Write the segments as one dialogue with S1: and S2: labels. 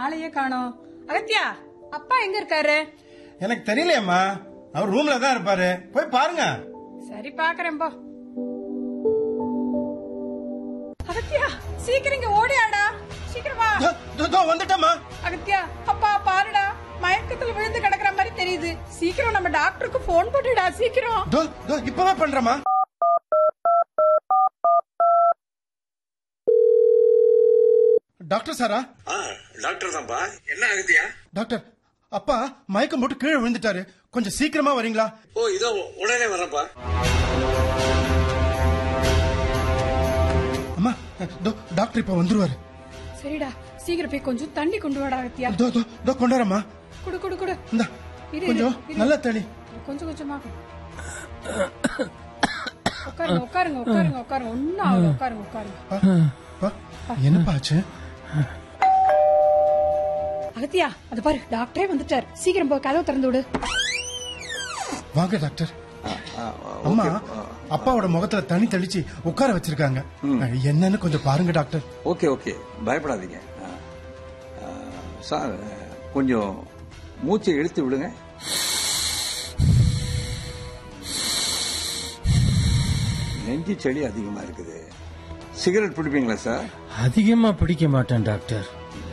S1: ஆளையே காணோம் அகத்தியா அப்பா எங்க இருக்காரு
S2: எனக்கு தெரியலையம்மா அவர் ரூம்ல தான் இருப்பாரு போய் பாருங்க
S1: சரி பாக்குறேன் போ அகத்தியா சீக்கிரம் இங்க ஓடியாடா சீக்கிரம் வா
S2: தோ, தோ, தோ, வந்துட்டேம்மா
S1: அகத்தியா அப்பா பாருடா மயக்கத்துல விழுந்து கிடக்குற மாதிரி தெரியுது சீக்கிரம் நம்ம டாக்டருக்கு போன் போட்டுடா சீக்கிரம்
S2: தோ, தோ, இப்பவே பண்றேம்மா டாக்டர் சாரா
S3: ஆ டாக்டர் தான்ப்பா என்ன ஆகுதியா
S2: டாக்டர் அப்பா மயக்கம் போட்டு கீழே விழுந்துட்டாரு கொஞ்சம் சீக்கிரமா வரீங்களா
S3: ஓ இதோ உடனே வரேன்ப்பா
S2: அம்மா தோ, டாக்டர் இப்ப வந்துருவாரு
S1: சரிடா சீக்கிரம் போய் கொஞ்சம் தண்ணி கொண்டு வாடா அகத்தியா
S2: தோ தோ தோ கொண்டாரம்மா
S1: குடு குடு குடு
S2: இந்த
S1: இரு,
S2: கொஞ்சம்
S1: இரு.
S2: நல்ல தண்ணி
S1: கொஞ்சம் கொஞ்சமா உட்காருங்க உட்காருங்க உட்காருங்க உட்காருங்க ஒன்னும் ஆகல உட்காருங்க உட்காருங்க
S2: பா, பா, என்னப்பா ஆச்சு
S1: அகத்தியா அது பாரு டாக்டரே வந்துட்டார் சீக்கிரம் போ கதவை திறந்து விடு
S2: வாங்க டாக்டர் அம்மா அப்பாவோட முகத்துல தண்ணி தெளிச்சு உட்கார வச்சிருக்காங்க என்னன்னு கொஞ்சம் பாருங்க டாக்டர்
S3: ஓகே ஓகே பயப்படாதீங்க ஆ. ஆ, சார் கொஞ்சம் மூச்சை இழுத்து விடுங்க நெஞ்சு செடி அதிகமா இருக்குது சிகரெட் பிடிப்பீங்களா சார்
S4: அதிகமா பிடிக்க மாட்டேன் டாக்டர்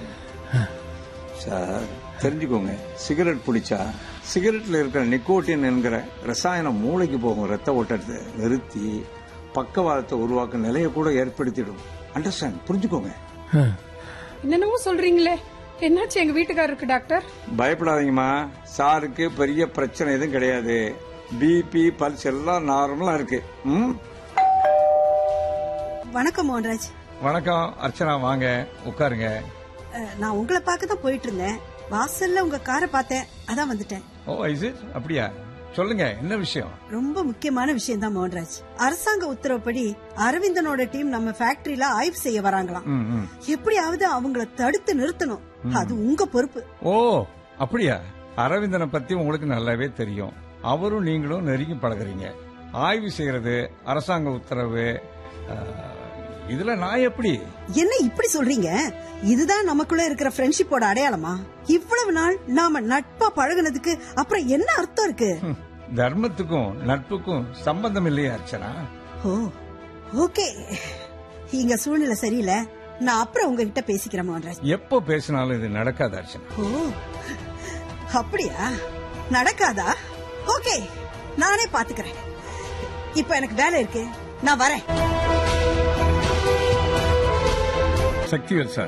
S3: சார் தெரிஞ்சுக்கோங்க சிகரெட் பிடிச்சா சிகரெட்ல இருக்கிற நிக்கோட்டின் என்கிற ரசாயனம் மூளைக்கு போகும் ரத்த ஓட்டத்தை நிறுத்தி பக்கவாதத்தை உருவாக்கும் நிலையை கூட ஏற்படுத்திடும் அண்டர்ஸ்டாண்ட் புரிஞ்சுக்கோங்க
S1: என்னென்னமோ சொல்றீங்களே என்னாச்சு எங்க வீட்டுக்காரருக்கு டாக்டர்
S3: பயப்படாதீங்கம்மா சாருக்கு பெரிய பிரச்சனை எதுவும் கிடையாது பிபி பல்ஸ் எல்லாம் நார்மலா இருக்கு ம்
S5: வணக்கம் மோகன்ராஜ்
S3: வணக்கம் அர்ச்சனா வாங்க உட்காருங்க
S5: அஹ், நான் உங்களை பார்க்க தான் போயிட்டு இருந்தேன் வாசல்ல உங்க காரை பார்த்தேன் அதான் வந்துட்டேன்
S3: ஓ இஸ் இட் அப்படியா சொல்லுங்க என்ன விஷயம்
S5: ரொம்ப முக்கியமான விஷயம் தான் மோகன்ராஜ் அரசாங்க உத்தரவுப்படி அரவிந்தனோட டீம் நம்ம ஃபேக்டரியில ஆய்வு செய்ய வராங்களாம்
S3: ம், ம்.
S5: எப்படியாவது அவங்கள தடுத்து நிறுத்தணும் அது உங்க பொறுப்பு
S3: ஓ அப்படியா அரவிந்தனை பத்தி உங்களுக்கு நல்லாவே தெரியும் அவரும் நீங்களும் நெருங்கி பழகுறீங்க ஆய்வு செய்யறது அரசாங்க உத்தரவு அஹ், இதுல நான் எப்படி
S5: என்ன இப்படி சொல்றீங்க இதுதான் நமக்குள்ள இருக்கிற ஃப்ரெண்ட்ஷிப்போட அடையாளமா இவ்வளவு நாள் நாம நட்பா பழகுனதுக்கு அப்புறம் என்ன அர்த்தம் இருக்கு
S3: ஹம், தர்மத்துக்கும் நட்புக்கும் சம்பந்தம் இல்லையா அர்ச்சனா
S5: ஓ ஓகே இங்க சூழ்நிலை சரியில்லை நான் அப்புறம் உங்ககிட்ட பேசிக்கிறேன் மோகன்ராஜ்
S3: எப்போ பேசினாலும் இது நடக்காது அர்ச்சனா
S5: ஓ அப்படியா நடக்காதா ஓகே நானே பாத்துக்கிறேன் இப்ப எனக்கு வேலை இருக்கு நான் வரேன்
S3: சக்திவேல் சார்